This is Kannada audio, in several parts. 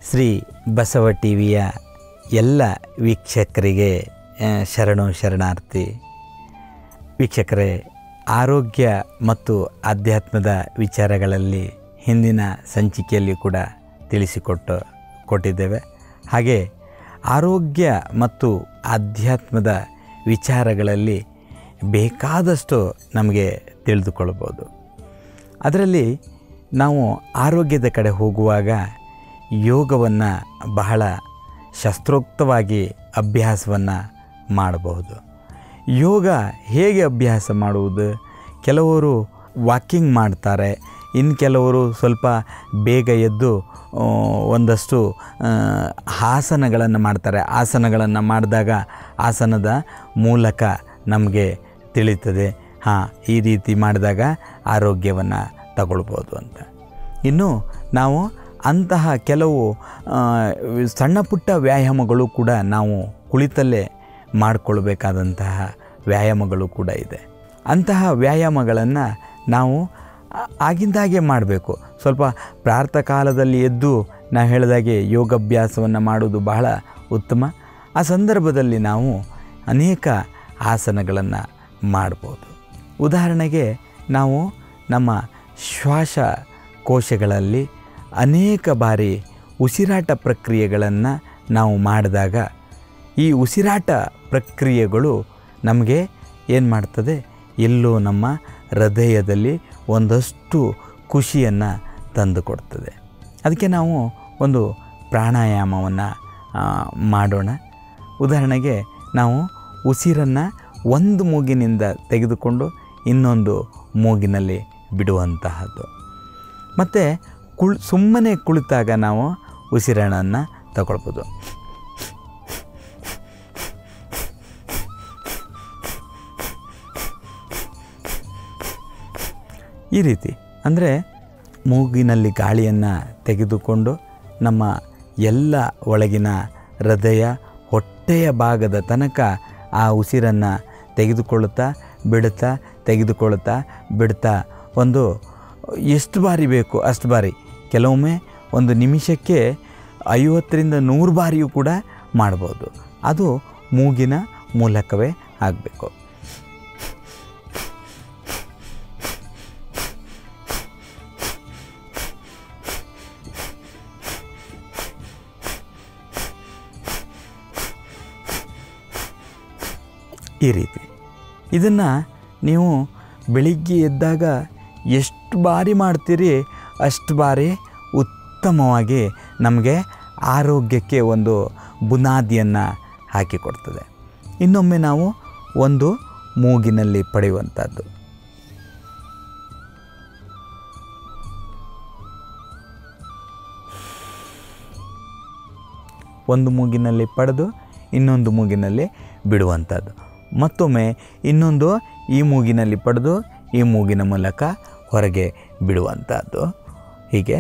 ಶ್ರೀ ಬಸವ ಟಿ ವಿಯ ಎಲ್ಲ ವೀಕ್ಷಕರಿಗೆ ಆ, ಶರಣು ಶರಣಾರ್ಥಿ ವೀಕ್ಷಕರೇ ಆರೋಗ್ಯ ಮತ್ತು ಆಧ್ಯಾತ್ಮದ ವಿಚಾರಗಳಲ್ಲಿ ಹಿಂದಿನ ಸಂಚಿಕೆಯಲ್ಲಿ ಕೂಡ ತಿಳಿಸಿಕೊಟ್ಟು ಕೊಟ್ಟಿದ್ದೇವೆ ಹಾಗೆ ಆರೋಗ್ಯ ಮತ್ತು ಆಧ್ಯಾತ್ಮದ ವಿಚಾರಗಳಲ್ಲಿ ಬೇಕಾದಷ್ಟು ನಮಗೆ ತಿಳಿದುಕೊಳ್ಬೋದು ಅದರಲ್ಲಿ ನಾವು ಆರೋಗ್ಯದ ಕಡೆ ಹೋಗುವಾಗ ಯೋಗವನ್ನು ಬಹಳ ಶಸ್ತ್ರೋಕ್ತವಾಗಿ ಅಭ್ಯಾಸವನ್ನು ಮಾಡಬಹುದು ಯೋಗ ಹೇಗೆ ಅಭ್ಯಾಸ ಮಾಡುವುದು ಕೆಲವರು ವಾಕಿಂಗ್ ಮಾಡ್ತಾರೆ ಇನ್ನು ಕೆಲವರು ಸ್ವಲ್ಪ ಬೇಗ ಎದ್ದು ಆ, ಒಂದಷ್ಟು ಆ, ಆಸನಗಳನ್ನು ಮಾಡ್ತಾರೆ ಆಸನಗಳನ್ನು ಮಾಡಿದಾಗ ಆಸನದ ಮೂಲಕ ನಮಗೆ ತಿಳಿತದೆ ಹಾಂ ಈ ರೀತಿ ಮಾಡಿದಾಗ ಆರೋಗ್ಯವನ್ನು ತಗೊಳ್ಬೋದು ಅಂತ ಇನ್ನು ನಾವು ಅಂತಹ ಕೆಲವು ಆ, ಸಣ್ಣ ಪುಟ್ಟ ವ್ಯಾಯಾಮಗಳು ಕೂಡ ನಾವು ಕುಳಿತಲ್ಲೇ ಮಾಡಿಕೊಳ್ಬೇಕಾದಂತಹ ವ್ಯಾಯಾಮಗಳು ಕೂಡ ಇದೆ ಅಂತಹ ವ್ಯಾಯಾಮಗಳನ್ನು ನಾವು ಆ- ಆಗಿಂದಾಗೆ ಮಾಡಬೇಕು ಸ್ವಲ್ಪ ಪ್ರಾರ್ಥ ಕಾಲದಲ್ಲಿ ಎದ್ದು ನಾವು ಹೇಳಿದಾಗೆ ಯೋಗಾಭ್ಯಾಸವನ್ನು ಮಾಡೋದು ಬಹಳ ಉತ್ತಮ ಆ ಸಂದರ್ಭದಲ್ಲಿ ನಾವು ಅನೇಕ ಆಸನಗಳನ್ನು ಮಾಡ್ಬೋದು ಉದಾಹರಣೆಗೆ ನಾವು ನಮ್ಮ ಶ್ವಾಸ ಕೋಶಗಳಲ್ಲಿ ಅನೇಕ ಬಾರಿ ಉಸಿರಾಟ ಪ್ರಕ್ರಿಯೆಗಳನ್ನು ನಾವು ಮಾಡಿದಾಗ ಈ ಉಸಿರಾಟ ಪ್ರಕ್ರಿಯೆಗಳು ನಮಗೆ ಏನು ಮಾಡ್ತದೆ ಎಲ್ಲೋ ನಮ್ಮ ಹೃದಯದಲ್ಲಿ ಒಂದಷ್ಟು ಖುಷಿಯನ್ನು ತಂದು ಕೊಡ್ತದೆ ಅದಕ್ಕೆ ನಾವು ಒಂದು ಪ್ರಾಣಾಯಾಮವನ್ನು ಮಾಡೋಣ ಉದಾಹರಣೆಗೆ ನಾವು ಉಸಿರನ್ನು ಒಂದು ಮೂಗಿನಿಂದ ತೆಗೆದುಕೊಂಡು ಇನ್ನೊಂದು ಮೂಗಿನಲ್ಲಿ ಬಿಡುವಂತಹದ್ದು ಮತ್ತು ಕುಳ್ ಸುಮ್ಮನೆ ಕುಳಿತಾಗ ನಾವು ಉಸಿರಣನ್ನು ತಗೊಳ್ಬೋದು ಈ ರೀತಿ ಅಂದರೆ ಮೂಗಿನಲ್ಲಿ ಗಾಳಿಯನ್ನು ತೆಗೆದುಕೊಂಡು ನಮ್ಮ ಎಲ್ಲ ಒಳಗಿನ ಹೃದಯ ಹೊಟ್ಟೆಯ ಭಾಗದ ತನಕ ಆ ಉಸಿರನ್ನು ತೆಗೆದುಕೊಳ್ಳುತ್ತಾ ಬಿಡುತ್ತಾ ತೆಗೆದುಕೊಳ್ಳುತ್ತಾ ಬಿಡ್ತಾ ಒಂದು ಎಷ್ಟು ಬಾರಿ ಬೇಕು ಅಷ್ಟು ಬಾರಿ ಕೆಲವೊಮ್ಮೆ ಒಂದು ನಿಮಿಷಕ್ಕೆ ಐವತ್ತರಿಂದ ನೂರು ಬಾರಿಯೂ ಕೂಡ ಮಾಡ್ಬೋದು ಅದು ಮೂಗಿನ ಮೂಲಕವೇ ಆಗಬೇಕು ಈ ರೀತಿ ಇದನ್ನು ನೀವು ಬೆಳಿಗ್ಗೆ ಎದ್ದಾಗ ಎಷ್ಟು ಬಾರಿ ಮಾಡ್ತೀರಿ ಅಷ್ಟು ಬಾರಿ ಉತ್ತಮವಾಗಿ ನಮಗೆ ಆರೋಗ್ಯಕ್ಕೆ ಒಂದು ಬುನಾದಿಯನ್ನು ಹಾಕಿಕೊಡ್ತದೆ ಇನ್ನೊಮ್ಮೆ ನಾವು ಒಂದು ಮೂಗಿನಲ್ಲಿ ಪಡೆಯುವಂಥದ್ದು ಒಂದು ಮೂಗಿನಲ್ಲಿ ಪಡೆದು ಇನ್ನೊಂದು ಮೂಗಿನಲ್ಲಿ ಬಿಡುವಂಥದ್ದು ಮತ್ತೊಮ್ಮೆ ಇನ್ನೊಂದು ಈ ಮೂಗಿನಲ್ಲಿ ಪಡೆದು ಈ ಮೂಗಿನ ಮೂಲಕ ಹೊರಗೆ ಬಿಡುವಂಥದ್ದು ಹೀಗೆ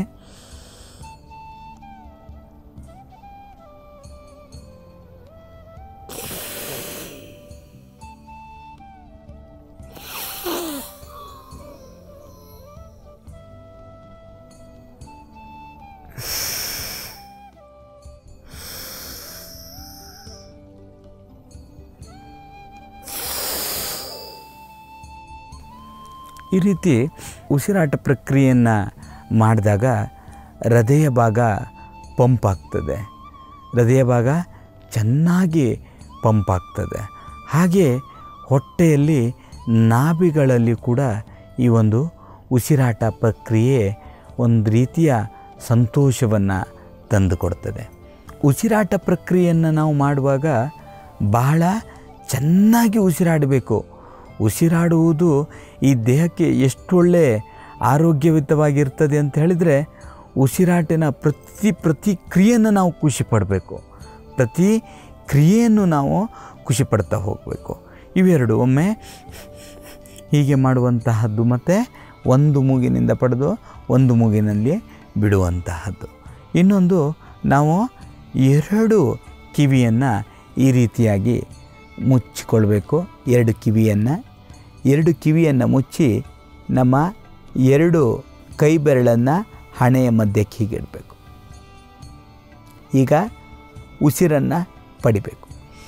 ಈ ರೀತಿ ಉಸಿರಾಟ ಪ್ರಕ್ರಿಯೆಯನ್ನು ಮಾಡಿದಾಗ ಹೃದಯ ಭಾಗ ಪಂಪ್ ಆಗ್ತದೆ ಹೃದಯ ಭಾಗ ಚೆನ್ನಾಗಿ ಪಂಪ್ ಆಗ್ತದೆ ಹಾಗೆ ಹೊಟ್ಟೆಯಲ್ಲಿ ನಾಭಿಗಳಲ್ಲಿ ಕೂಡ ಈ ಒಂದು ಉಸಿರಾಟ ಪ್ರಕ್ರಿಯೆ ಒಂದು ರೀತಿಯ ಸಂತೋಷವನ್ನು ತಂದುಕೊಡ್ತದೆ ಉಸಿರಾಟ ಪ್ರಕ್ರಿಯೆಯನ್ನು ನಾವು ಮಾಡುವಾಗ ಬಹಳ ಚೆನ್ನಾಗಿ ಉಸಿರಾಡಬೇಕು ಉಸಿರಾಡುವುದು ಈ ದೇಹಕ್ಕೆ ಎಷ್ಟು ಒಳ್ಳೆ ಆರೋಗ್ಯಯುತವಾಗಿರ್ತದೆ ಅಂತ ಹೇಳಿದರೆ ಉಸಿರಾಟಿನ ಪ್ರತಿ ಪ್ರತಿ ಕ್ರಿಯೆಯನ್ನು ನಾವು ಖುಷಿ ಪಡಬೇಕು ಪ್ರತಿ ಕ್ರಿಯೆಯನ್ನು ನಾವು ಖುಷಿ ಪಡ್ತಾ ಹೋಗಬೇಕು ಇವೆರಡು ಒಮ್ಮೆ ಹೀಗೆ ಮಾಡುವಂತಹದ್ದು ಮತ್ತು ಒಂದು ಮೂಗಿನಿಂದ ಪಡೆದು ಒಂದು ಮೂಗಿನಲ್ಲಿ ಬಿಡುವಂತಹದ್ದು ಇನ್ನೊಂದು ನಾವು ಎರಡು ಕಿವಿಯನ್ನು ಈ ರೀತಿಯಾಗಿ ಮುಚ್ಚಿಕೊಳ್ಬೇಕು ಎರಡು ಕಿವಿಯನ್ನು ಎರಡು ಕಿವಿಯನ್ನು ಮುಚ್ಚಿ ನಮ್ಮ ಎರಡು ಕೈ ಬೆರಳನ್ನು ಹಣೆಯ ಮಧ್ಯಕ್ಕೆ ಹೀಗಿಡಬೇಕು ಈಗ ಉಸಿರನ್ನು ಪಡಿಬೇಕು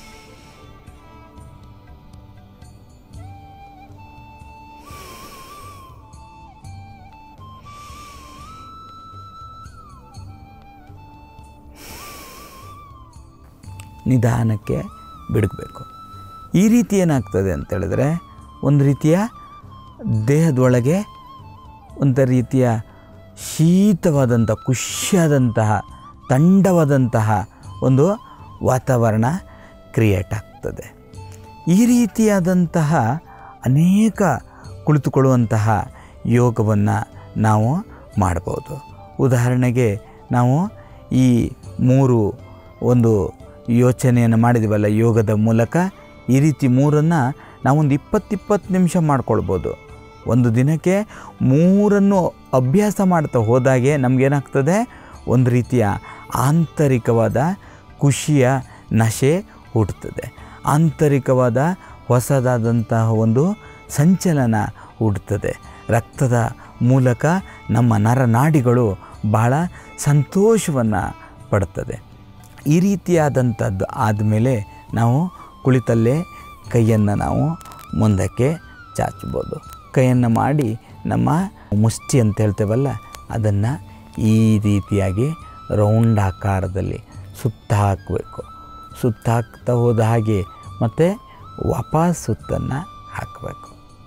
ನಿಧಾನಕ್ಕೆ ಬಿಡಬೇಕು ಈ ರೀತಿ ಏನಾಗ್ತದೆ ಅಂತೇಳಿದ್ರೆ ಒಂದು ರೀತಿಯ ದೇಹದೊಳಗೆ ಒಂದು ರೀತಿಯ ಶೀತವಾದಂಥ ಖುಷಿಯಾದಂತಹ ತಂಡವಾದಂತಹ ಒಂದು ವಾತಾವರಣ ಕ್ರಿಯೇಟ್ ಆಗ್ತದೆ ಈ ರೀತಿಯಾದಂತಹ ಅನೇಕ ಕುಳಿತುಕೊಳ್ಳುವಂತಹ ಯೋಗವನ್ನು ನಾವು ಮಾಡ್ಬೋದು ಉದಾಹರಣೆಗೆ ನಾವು ಈ ಮೂರು ಒಂದು ಯೋಚನೆಯನ್ನು ಮಾಡಿದ್ದೀವಲ್ಲ ಯೋಗದ ಮೂಲಕ ಈ ರೀತಿ ಮೂರನ್ನು ನಾವೊಂದು ಇಪ್ಪತ್ತಿಪ್ಪತ್ತು ನಿಮಿಷ ಮಾಡ್ಕೊಳ್ಬೋದು ಒಂದು ದಿನಕ್ಕೆ ಮೂರನ್ನು ಅಭ್ಯಾಸ ಮಾಡ್ತಾ ಹೋದಾಗೆ ನಮಗೇನಾಗ್ತದೆ ಒಂದು ರೀತಿಯ ಆಂತರಿಕವಾದ ಖುಷಿಯ ನಶೆ ಹುಟ್ಟುತ್ತದೆ ಆಂತರಿಕವಾದ ಹೊಸದಾದಂತಹ ಒಂದು ಸಂಚಲನ ಹುಟ್ಟುತ್ತದೆ ರಕ್ತದ ಮೂಲಕ ನಮ್ಮ ನರನಾಡಿಗಳು ಬಹಳ ಸಂತೋಷವನ್ನು ಪಡುತ್ತದೆ ಈ ರೀತಿಯಾದಂಥದ್ದು ಆದಮೇಲೆ ನಾವು ಕುಳಿತಲ್ಲೇ ಕೈಯನ್ನು ನಾವು ಮುಂದಕ್ಕೆ ಚಾಚಬೋದು ಕೈಯನ್ನು ಮಾಡಿ ನಮ್ಮ ಮುಷ್ಟಿ ಅಂತ ಹೇಳ್ತೇವಲ್ಲ ಅದನ್ನು ಈ ರೀತಿಯಾಗಿ ರೌಂಡ್ ಆಕಾರದಲ್ಲಿ ಸುತ್ತ ಹಾಕಬೇಕು ಸುತ್ತ ಹಾಕ್ತಾ ಹೋದ ಹಾಗೆ ಮತ್ತು ವಾಪಸ್ ಸುತ್ತನ್ನು ಹಾಕಬೇಕು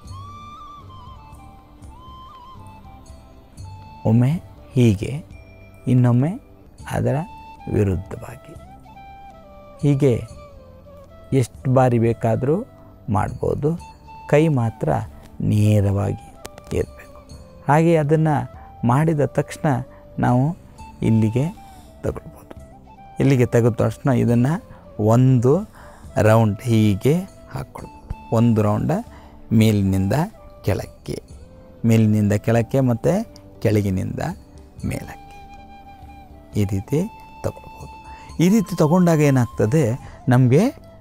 ಒಮ್ಮೆ ಹೀಗೆ ಇನ್ನೊಮ್ಮೆ ಅದರ ವಿರುದ್ಧವಾಗಿ ಹೀಗೆ ಎಷ್ಟು ಬಾರಿ ಬೇಕಾದರೂ ಮಾಡ್ಬೋದು ಕೈ ಮಾತ್ರ ನೇರವಾಗಿ ಇರಬೇಕು ಹಾಗೆ ಅದನ್ನು ಮಾಡಿದ ತಕ್ಷಣ ನಾವು ಇಲ್ಲಿಗೆ ತಗೊಳ್ಬೋದು ಇಲ್ಲಿಗೆ ತೆಗೆದ ತಕ್ಷಣ ಇದನ್ನು ಒಂದು ರೌಂಡ್ ಹೀಗೆ ಹಾಕ್ಕೊಳ್ಬೋದು ಒಂದು ರೌಂಡ ಮೇಲಿನಿಂದ ಕೆಳಕ್ಕೆ ಮೇಲಿನಿಂದ ಕೆಳಕ್ಕೆ ಮತ್ತು ಕೆಳಗಿನಿಂದ ಮೇಲಕ್ಕೆ ಈ ರೀತಿ ತಗೊಳ್ಬೋದು ಈ ರೀತಿ ತಗೊಂಡಾಗ ಏನಾಗ್ತದೆ ನಮಗೆ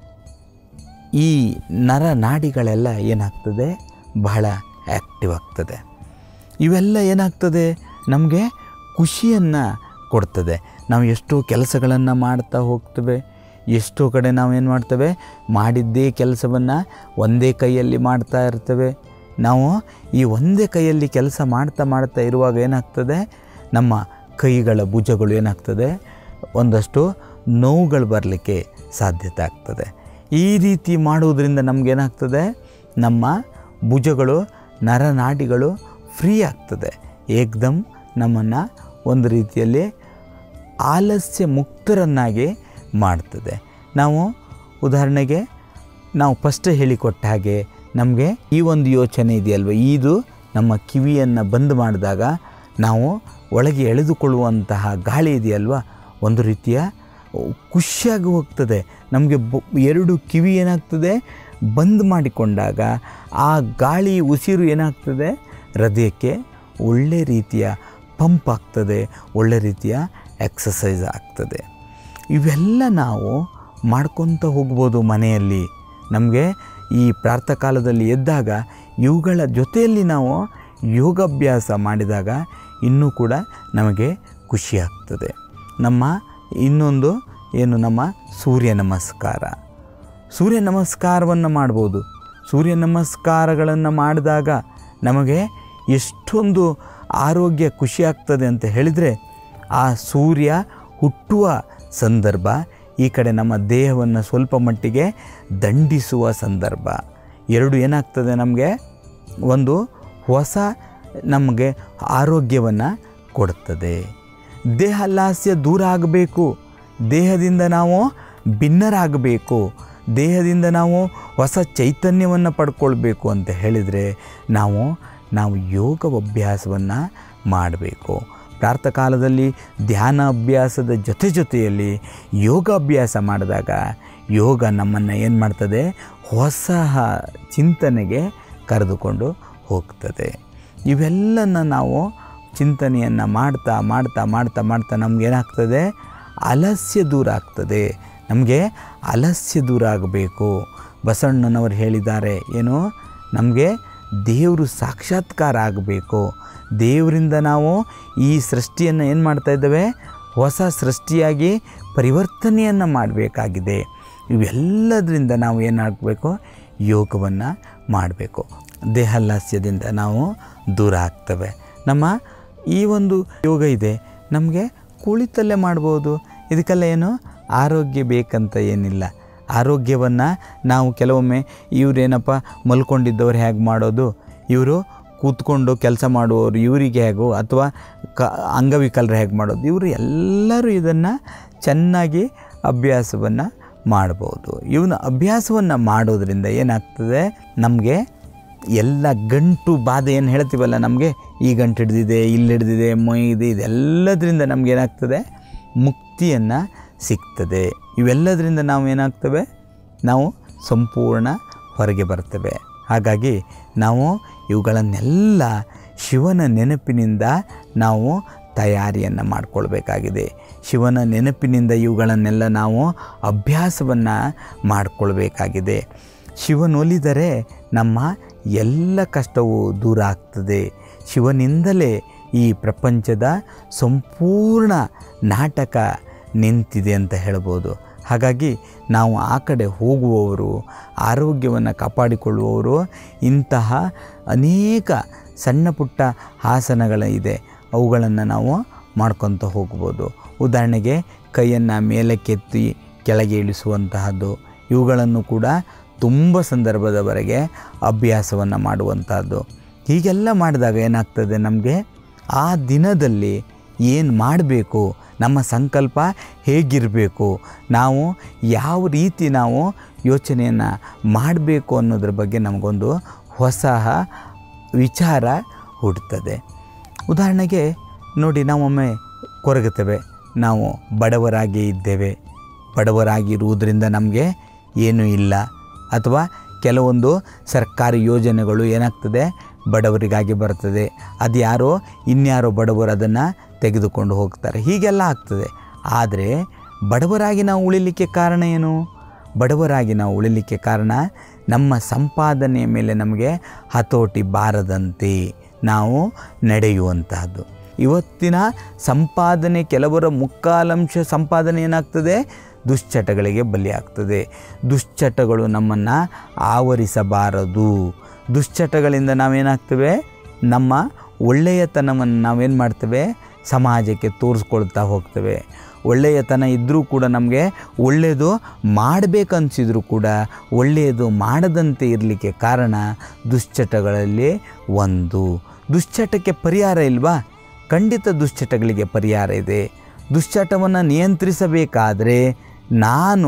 ಈ ನರ ನಾಡಿಗಳೆಲ್ಲ ಏನಾಗ್ತದೆ ಬಹಳ ಆ್ಯಕ್ಟಿವ್ ಆಗ್ತದೆ ಇವೆಲ್ಲ ಏನಾಗ್ತದೆ ನಮಗೆ ಖುಷಿಯನ್ನು ಕೊಡ್ತದೆ ನಾವು ಎಷ್ಟೋ ಕೆಲಸಗಳನ್ನು ಮಾಡ್ತಾ ಹೋಗ್ತೇವೆ ಎಷ್ಟೋ ಕಡೆ ನಾವು ಏನು ಮಾಡ್ತೇವೆ ಮಾಡಿದ್ದೇ ಕೆಲಸವನ್ನು ಒಂದೇ ಕೈಯಲ್ಲಿ ಮಾಡ್ತಾ ಇರ್ತೇವೆ ನಾವು ಈ ಒಂದೇ ಕೈಯಲ್ಲಿ ಕೆಲಸ ಮಾಡ್ತಾ ಮಾಡ್ತಾ ಇರುವಾಗ ಏನಾಗ್ತದೆ ನಮ್ಮ ಕೈಗಳ ಭುಜಗಳು ಏನಾಗ್ತದೆ ಒಂದಷ್ಟು ನೋವುಗಳು ಬರಲಿಕ್ಕೆ ಸಾಧ್ಯತೆ ಆಗ್ತದೆ ಈ ರೀತಿ ಮಾಡುವುದರಿಂದ ನಮಗೇನಾಗ್ತದೆ ನಮ್ಮ ಭುಜಗಳು ನರನಾಡಿಗಳು ಫ್ರೀ ಆಗ್ತದೆ ಏಕ್ದಮ್ ನಮ್ಮನ್ನು ಒಂದು ರೀತಿಯಲ್ಲಿ ಆಲಸ್ಯ ಮುಕ್ತರನ್ನಾಗಿ ಮಾಡ್ತದೆ ನಾವು ಉದಾಹರಣೆಗೆ ನಾವು ಫಸ್ಟ್ ಹೇಳಿಕೊಟ್ಟ ಹಾಗೆ ನಮಗೆ ಈ ಒಂದು ಯೋಚನೆ ಇದೆಯಲ್ವ ಇದು ನಮ್ಮ ಕಿವಿಯನ್ನು ಬಂದ್ ಮಾಡಿದಾಗ ನಾವು ಒಳಗೆ ಎಳೆದುಕೊಳ್ಳುವಂತಹ ಗಾಳಿ ಇದೆಯಲ್ವ ಒಂದು ರೀತಿಯ ಖುಷಿಯಾಗಿ ಹೋಗ್ತದೆ ನಮಗೆ ಬ ಎರಡು ಕಿವಿ ಏನಾಗ್ತದೆ ಬಂದ್ ಮಾಡಿಕೊಂಡಾಗ ಆ ಗಾಳಿ ಉಸಿರು ಏನಾಗ್ತದೆ ಹೃದಯಕ್ಕೆ ಒಳ್ಳೆ ರೀತಿಯ ಪಂಪ್ ಆಗ್ತದೆ ಒಳ್ಳೆ ರೀತಿಯ ಎಕ್ಸಸೈಸ್ ಆಗ್ತದೆ ಇವೆಲ್ಲ ನಾವು ಮಾಡ್ಕೊತ ಹೋಗ್ಬೋದು ಮನೆಯಲ್ಲಿ ನಮಗೆ ಈ ಪ್ರಾತಃ ಕಾಲದಲ್ಲಿ ಎದ್ದಾಗ ಇವುಗಳ ಜೊತೆಯಲ್ಲಿ ನಾವು ಯೋಗಾಭ್ಯಾಸ ಮಾಡಿದಾಗ ಇನ್ನೂ ಕೂಡ ನಮಗೆ ಖುಷಿ ಆಗ್ತದೆ ನಮ್ಮ ಇನ್ನೊಂದು ಏನು ನಮ್ಮ ಸೂರ್ಯ ನಮಸ್ಕಾರ ಸೂರ್ಯ ನಮಸ್ಕಾರವನ್ನು ಮಾಡ್ಬೋದು ಸೂರ್ಯ ನಮಸ್ಕಾರಗಳನ್ನು ಮಾಡಿದಾಗ ನಮಗೆ ಎಷ್ಟೊಂದು ಆರೋಗ್ಯ ಖುಷಿ ಆಗ್ತದೆ ಅಂತ ಹೇಳಿದರೆ ಆ ಸೂರ್ಯ ಹುಟ್ಟುವ ಸಂದರ್ಭ ಈ ಕಡೆ ನಮ್ಮ ದೇಹವನ್ನು ಸ್ವಲ್ಪ ಮಟ್ಟಿಗೆ ದಂಡಿಸುವ ಸಂದರ್ಭ ಎರಡು ಏನಾಗ್ತದೆ ನಮಗೆ ಒಂದು ಹೊಸ ನಮಗೆ ಆರೋಗ್ಯವನ್ನು ಕೊಡುತ್ತದೆ ದೇಹಲ್ಲಾಸ್ಯ ದೂರ ಆಗಬೇಕು ದೇಹದಿಂದ ನಾವು ಭಿನ್ನರಾಗಬೇಕು ದೇಹದಿಂದ ನಾವು ಹೊಸ ಚೈತನ್ಯವನ್ನು ಪಡ್ಕೊಳ್ಬೇಕು ಅಂತ ಹೇಳಿದರೆ ನಾವು ನಾವು ಯೋಗ ಅಭ್ಯಾಸವನ್ನು ಮಾಡಬೇಕು ಪ್ರಾತಃ ಕಾಲದಲ್ಲಿ ಧ್ಯಾನ ಅಭ್ಯಾಸದ ಜೊತೆ ಜೊತೆಯಲ್ಲಿ ಯೋಗಾಭ್ಯಾಸ ಮಾಡಿದಾಗ ಯೋಗ ನಮ್ಮನ್ನು ಏನು ಮಾಡ್ತದೆ ಹೊಸ ಚಿಂತನೆಗೆ ಕರೆದುಕೊಂಡು ಹೋಗ್ತದೆ ಇವೆಲ್ಲನ ನಾವು ಚಿಂತನೆಯನ್ನು ಮಾಡ್ತಾ ಮಾಡ್ತಾ ಮಾಡ್ತಾ ಮಾಡ್ತಾ ನಮಗೇನಾಗ್ತದೆ ಆಲಸ್ಯ ದೂರ ಆಗ್ತದೆ ನಮಗೆ ಆಲಸ್ಯ ದೂರ ಆಗಬೇಕು ಬಸವಣ್ಣನವರು ಹೇಳಿದ್ದಾರೆ ಏನು ನಮಗೆ ದೇವರು ಸಾಕ್ಷಾತ್ಕಾರ ಆಗಬೇಕು ದೇವರಿಂದ ನಾವು ಈ ಸೃಷ್ಟಿಯನ್ನು ಏನು ಮಾಡ್ತಾ ಇದ್ದೇವೆ ಹೊಸ ಸೃಷ್ಟಿಯಾಗಿ ಪರಿವರ್ತನೆಯನ್ನು ಮಾಡಬೇಕಾಗಿದೆ ಇವೆಲ್ಲದರಿಂದ ನಾವು ಏನಾಗಬೇಕು ಯೋಗವನ್ನು ಮಾಡಬೇಕು ದೇಹಲ್ಲಾಸ್ಯದಿಂದ ನಾವು ದೂರ ಆಗ್ತವೆ ನಮ್ಮ ಈ ಒಂದು ಯೋಗ ಇದೆ ನಮಗೆ ಕುಳಿತಲ್ಲೇ ಮಾಡ್ಬೋದು ಇದಕ್ಕೆಲ್ಲ ಏನು ಆರೋಗ್ಯ ಬೇಕಂತ ಏನಿಲ್ಲ ಆರೋಗ್ಯವನ್ನು ನಾವು ಕೆಲವೊಮ್ಮೆ ಇವರೇನಪ್ಪ ಮಲ್ಕೊಂಡಿದ್ದವ್ರು ಹೇಗೆ ಮಾಡೋದು ಇವರು ಕೂತ್ಕೊಂಡು ಕೆಲಸ ಮಾಡುವವರು ಇವರಿಗೆ ಹೇಗೋ ಅಥವಾ ಕ ಅಂಗವಿಕಲರು ಹೇಗೆ ಮಾಡೋದು ಇವರು ಎಲ್ಲರೂ ಇದನ್ನು ಚೆನ್ನಾಗಿ ಅಭ್ಯಾಸವನ್ನು ಮಾಡ್ಬೋದು ಇವನ ಅಭ್ಯಾಸವನ್ನು ಮಾಡೋದ್ರಿಂದ ಏನಾಗ್ತದೆ ನಮಗೆ ಎಲ್ಲ ಗಂಟು ಬಾಧೆ ಏನು ಹೇಳ್ತೀವಲ್ಲ ನಮಗೆ ಈ ಗಂಟು ಹಿಡ್ದಿದೆ ಇಲ್ಲಿ ಹಿಡ್ದಿದೆ ಮೊಯ್ದು ಇದೆಲ್ಲದರಿಂದ ನಮ್ಗೆ ಏನಾಗ್ತದೆ ಮುಕ್ತಿಯನ್ನು ಸಿಗ್ತದೆ ಇವೆಲ್ಲದರಿಂದ ನಾವು ಏನಾಗ್ತವೆ ನಾವು ಸಂಪೂರ್ಣ ಹೊರಗೆ ಬರ್ತೇವೆ ಹಾಗಾಗಿ ನಾವು ಇವುಗಳನ್ನೆಲ್ಲ ಶಿವನ ನೆನಪಿನಿಂದ ನಾವು ತಯಾರಿಯನ್ನು ಮಾಡಿಕೊಳ್ಬೇಕಾಗಿದೆ ಶಿವನ ನೆನಪಿನಿಂದ ಇವುಗಳನ್ನೆಲ್ಲ ನಾವು ಅಭ್ಯಾಸವನ್ನು ಮಾಡಿಕೊಳ್ಬೇಕಾಗಿದೆ ಶಿವನೊಲಿದರೆ ನಮ್ಮ ಎಲ್ಲ ಕಷ್ಟವೂ ದೂರ ಆಗ್ತದೆ ಶಿವನಿಂದಲೇ ಈ ಪ್ರಪಂಚದ ಸಂಪೂರ್ಣ ನಾಟಕ ನಿಂತಿದೆ ಅಂತ ಹೇಳ್ಬೋದು ಹಾಗಾಗಿ ನಾವು ಆ ಕಡೆ ಹೋಗುವವರು ಆರೋಗ್ಯವನ್ನು ಕಾಪಾಡಿಕೊಳ್ಳುವವರು ಇಂತಹ ಅನೇಕ ಸಣ್ಣ ಪುಟ್ಟ ಆಸನಗಳ ಇದೆ ಅವುಗಳನ್ನು ನಾವು ಮಾಡ್ಕೊತ ಹೋಗ್ಬೋದು ಉದಾಹರಣೆಗೆ ಕೈಯನ್ನು ಮೇಲಕ್ಕೆತ್ತಿ ಕೆಳಗೆ ಇಳಿಸುವಂತಹದ್ದು ಇವುಗಳನ್ನು ಕೂಡ ತುಂಬ ಸಂದರ್ಭದವರೆಗೆ ಅಭ್ಯಾಸವನ್ನು ಮಾಡುವಂಥದ್ದು ಹೀಗೆಲ್ಲ ಮಾಡಿದಾಗ ಏನಾಗ್ತದೆ ನಮಗೆ ಆ ದಿನದಲ್ಲಿ ಏನು ಮಾಡಬೇಕು ನಮ್ಮ ಸಂಕಲ್ಪ ಹೇಗಿರಬೇಕು ನಾವು ಯಾವ ರೀತಿ ನಾವು ಯೋಚನೆಯನ್ನು ಮಾಡಬೇಕು ಅನ್ನೋದ್ರ ಬಗ್ಗೆ ನಮಗೊಂದು ಹೊಸ ವಿಚಾರ ಹುಡ್ತದೆ ಉದಾಹರಣೆಗೆ ನೋಡಿ ನಾವೊಮ್ಮೆ ಕೊರಗುತ್ತೇವೆ ನಾವು ಬಡವರಾಗಿ ಇದ್ದೇವೆ ಬಡವರಾಗಿರುವುದರಿಂದ ನಮಗೆ ಏನೂ ಇಲ್ಲ ಅಥವಾ ಕೆಲವೊಂದು ಸರ್ಕಾರಿ ಯೋಜನೆಗಳು ಏನಾಗ್ತದೆ ಬಡವರಿಗಾಗಿ ಬರ್ತದೆ ಅದು ಯಾರೋ ಇನ್ಯಾರೋ ಬಡವರು ಅದನ್ನು ತೆಗೆದುಕೊಂಡು ಹೋಗ್ತಾರೆ ಹೀಗೆಲ್ಲ ಆಗ್ತದೆ ಆದರೆ ಬಡವರಾಗಿ ನಾವು ಉಳಿಲಿಕ್ಕೆ ಕಾರಣ ಏನು ಬಡವರಾಗಿ ನಾವು ಉಳಿಲಿಕ್ಕೆ ಕಾರಣ ನಮ್ಮ ಸಂಪಾದನೆಯ ಮೇಲೆ ನಮಗೆ ಹತೋಟಿ ಬಾರದಂತೆ ನಾವು ನಡೆಯುವಂತಹದ್ದು ಇವತ್ತಿನ ಸಂಪಾದನೆ ಕೆಲವರ ಮುಕ್ಕಾಲಂಶ ಸಂಪಾದನೆ ಏನಾಗ್ತದೆ ದುಶ್ಚಟಗಳಿಗೆ ಬಲಿಯಾಗ್ತದೆ ದುಶ್ಚಟಗಳು ನಮ್ಮನ್ನು ಆವರಿಸಬಾರದು ದುಶ್ಚಟಗಳಿಂದ ನಾವೇನಾಗ್ತೇವೆ ನಮ್ಮ ಒಳ್ಳೆಯತನವನ್ನು ನಾವೇನು ಮಾಡ್ತೇವೆ ಸಮಾಜಕ್ಕೆ ತೋರಿಸ್ಕೊಳ್ತಾ ಹೋಗ್ತೇವೆ ಒಳ್ಳೆಯತನ ಇದ್ದರೂ ಕೂಡ ನಮಗೆ ಒಳ್ಳೆಯದು ಮಾಡಬೇಕನ್ಸಿದ್ರು ಕೂಡ ಒಳ್ಳೆಯದು ಮಾಡದಂತೆ ಇರಲಿಕ್ಕೆ ಕಾರಣ ದುಶ್ಚಟಗಳಲ್ಲಿ ಒಂದು ದುಶ್ಚಟಕ್ಕೆ ಪರಿಹಾರ ಇಲ್ವಾ ಖಂಡಿತ ದುಶ್ಚಟಗಳಿಗೆ ಪರಿಹಾರ ಇದೆ ದುಶ್ಚಟವನ್ನು ನಿಯಂತ್ರಿಸಬೇಕಾದರೆ ನಾನು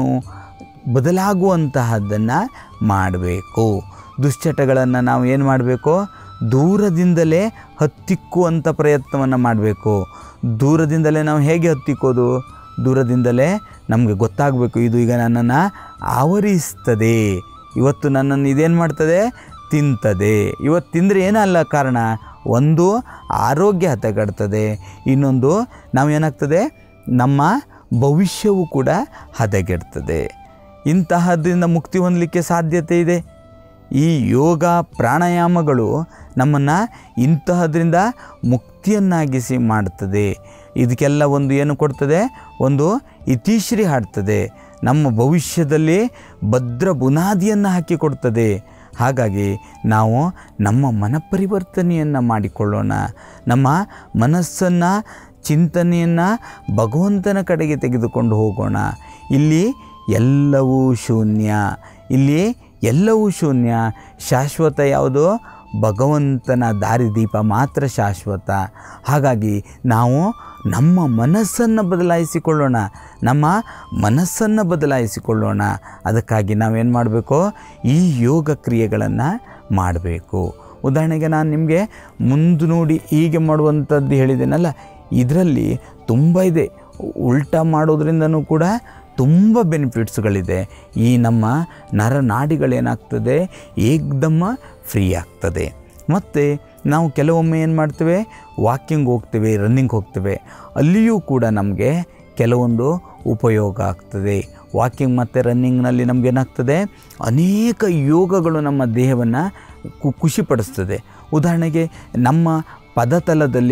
ಬದಲಾಗುವಂತಹದ್ದನ್ನು ಮಾಡಬೇಕು ದುಶ್ಚಟಗಳನ್ನು ನಾವು ಏನು ಮಾಡಬೇಕು ದೂರದಿಂದಲೇ ಹತ್ತಿಕ್ಕುವಂಥ ಪ್ರಯತ್ನವನ್ನು ಮಾಡಬೇಕು ದೂರದಿಂದಲೇ ನಾವು ಹೇಗೆ ಹತ್ತಿಕ್ಕೋದು ದೂರದಿಂದಲೇ ನಮಗೆ ಗೊತ್ತಾಗಬೇಕು ಇದು ಈಗ ನನ್ನನ್ನು ಆವರಿಸ್ತದೆ ಇವತ್ತು ನನ್ನನ್ನು ಇದೇನು ಮಾಡ್ತದೆ ತಿಂತದೆ ಇವತ್ತು ತಿಂದರೆ ಏನಲ್ಲ ಕಾರಣ ಒಂದು ಆರೋಗ್ಯ ಹದಗೆಡ್ತದೆ ಇನ್ನೊಂದು ನಾವೇನಾಗ್ತದೆ ನಮ್ಮ ಭವಿಷ್ಯವು ಕೂಡ ಹದಗೆಡ್ತದೆ ಇಂತಹದ್ರಿಂದ ಮುಕ್ತಿ ಹೊಂದಲಿಕ್ಕೆ ಸಾಧ್ಯತೆ ಇದೆ ಈ ಯೋಗ ಪ್ರಾಣಾಯಾಮಗಳು ನಮ್ಮನ್ನು ಇಂತಹದ್ರಿಂದ ಮುಕ್ತಿಯನ್ನಾಗಿಸಿ ಮಾಡ್ತದೆ ಇದಕ್ಕೆಲ್ಲ ಒಂದು ಏನು ಕೊಡ್ತದೆ ಒಂದು ಇತಿಶ್ರೀ ಹಾಡ್ತದೆ ನಮ್ಮ ಭವಿಷ್ಯದಲ್ಲಿ ಭದ್ರ ಬುನಾದಿಯನ್ನು ಹಾಕಿಕೊಡ್ತದೆ ಹಾಗಾಗಿ ನಾವು ನಮ್ಮ ಮನಪರಿವರ್ತನೆಯನ್ನು ಮಾಡಿಕೊಳ್ಳೋಣ ನಮ್ಮ ಮನಸ್ಸನ್ನು ಚಿಂತನೆಯನ್ನು ಭಗವಂತನ ಕಡೆಗೆ ತೆಗೆದುಕೊಂಡು ಹೋಗೋಣ ಇಲ್ಲಿ ಎಲ್ಲವೂ ಶೂನ್ಯ ಇಲ್ಲಿ ಎಲ್ಲವೂ ಶೂನ್ಯ ಶಾಶ್ವತ ಯಾವುದು ಭಗವಂತನ ದಾರಿದೀಪ ಮಾತ್ರ ಶಾಶ್ವತ ಹಾಗಾಗಿ ನಾವು ನಮ್ಮ ಮನಸ್ಸನ್ನು ಬದಲಾಯಿಸಿಕೊಳ್ಳೋಣ ನಮ್ಮ ಮನಸ್ಸನ್ನು ಬದಲಾಯಿಸಿಕೊಳ್ಳೋಣ ಅದಕ್ಕಾಗಿ ನಾವೇನು ಮಾಡಬೇಕು ಈ ಯೋಗ ಕ್ರಿಯೆಗಳನ್ನು ಮಾಡಬೇಕು ಉದಾಹರಣೆಗೆ ನಾನು ನಿಮಗೆ ಮುಂದೆ ನೋಡಿ ಹೀಗೆ ಮಾಡುವಂಥದ್ದು ಹೇಳಿದ್ದೇನಲ್ಲ ಇದರಲ್ಲಿ ತುಂಬ ಇದೆ ಉಲ್ಟಾ ಮಾಡೋದ್ರಿಂದನೂ ಕೂಡ ತುಂಬ ಬೆನಿಫಿಟ್ಸ್ಗಳಿದೆ ಈ ನಮ್ಮ ನರನಾಡಿಗಳೇನಾಗ್ತದೆ ಏಕ್ದಮ್ಮ ಫ್ರೀ ಆಗ್ತದೆ ಮತ್ತು ನಾವು ಕೆಲವೊಮ್ಮೆ ಏನು ಮಾಡ್ತೇವೆ ವಾಕಿಂಗ್ ಹೋಗ್ತೇವೆ ರನ್ನಿಂಗ್ ಹೋಗ್ತೇವೆ ಅಲ್ಲಿಯೂ ಕೂಡ ನಮಗೆ ಕೆಲವೊಂದು ಉಪಯೋಗ ಆಗ್ತದೆ ವಾಕಿಂಗ್ ಮತ್ತು ರನ್ನಿಂಗ್ನಲ್ಲಿ ನಮಗೇನಾಗ್ತದೆ ಅನೇಕ ಯೋಗಗಳು ನಮ್ಮ ದೇಹವನ್ನು ಕು ಖುಷಿಪಡಿಸ್ತದೆ ಉದಾಹರಣೆಗೆ ನಮ್ಮ ಪದತಲದಲ್ಲಿ